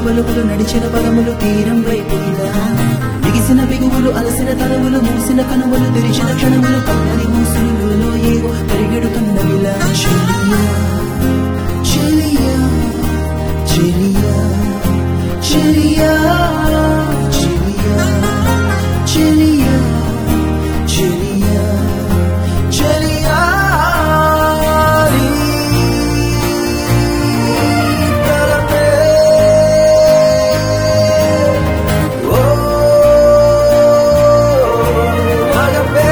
వలుపులు నడిచిన పదములు తీరం వైపులా బిగిసిన బిగువులు అలసిన తనములు మూసిన కనుమలు తెరిచిన క్షణములు కమ్మని మూసులలో ఏవో పరిగెడుతున్న విలా చెలియా చెలియా చెలియా చెలియా చెలియా చెలియా చెలియా చెలియా తలపే ఓ మగపే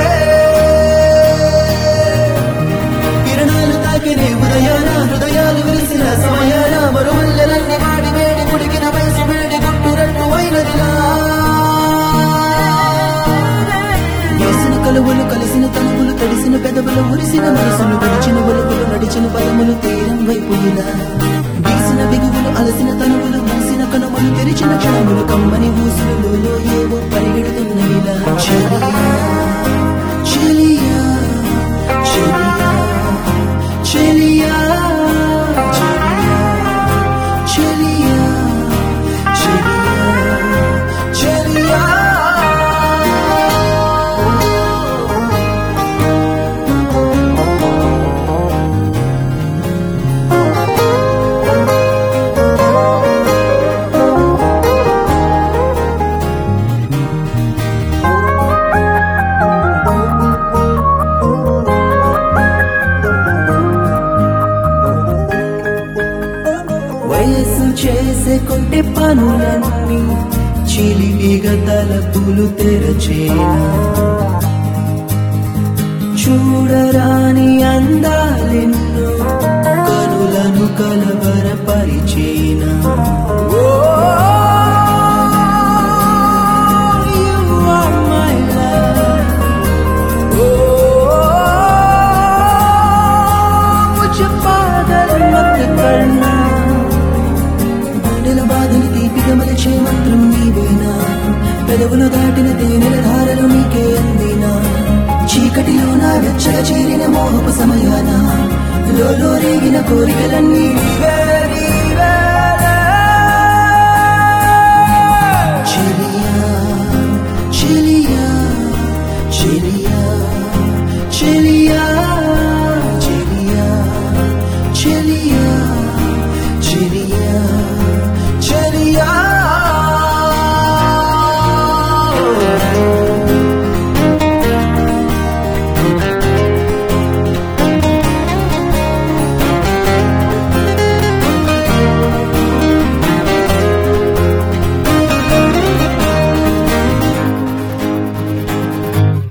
కిరణాలు తాకినే ఉదయాన హృదయాలు విరిసిన సమయాన మరుమల్లెలన్నీ వాడి వేడి కుడికిన వయసు వేడి గుట్టురట్టు అయినదిలా వేసిన కలువలు కలిసిన తనువులు తడిసిన పెదవులు మురిసిన మనసులు విడిచిన వలుపులు నడిచిన పదములు తీరం వైపు ఇలా వీసిన బిగువులు అలసిన తనువులు మూసిన కనుమలు తెరిచిన క్షణములు కమ్మని ఊసులలో ఏవో పరిగెడుతున్న ఇలా చెలియా చెలియా చెలియా చెలియా చెలియా చెలియా వయస్సు చేసే కొంటే పనులన్నీ చిలిపిగా తలపులు తెరచేనా చూడరాని అందాలెన్నో కనులను కలవరపరిచేనా ఓ, you are my love. ఓ, मुझे पागल मत करना గుండెల బాధని తీపిగా మలిచే మంత్రం నీవేనా పెదవులు దాటిన తేనెల ధారలు నీకే అందినా చీకటిలో నా వెచ్చగా చేరిన మోహపు సమయాన లోలో రేగిన కోరికలన్నీ నీవే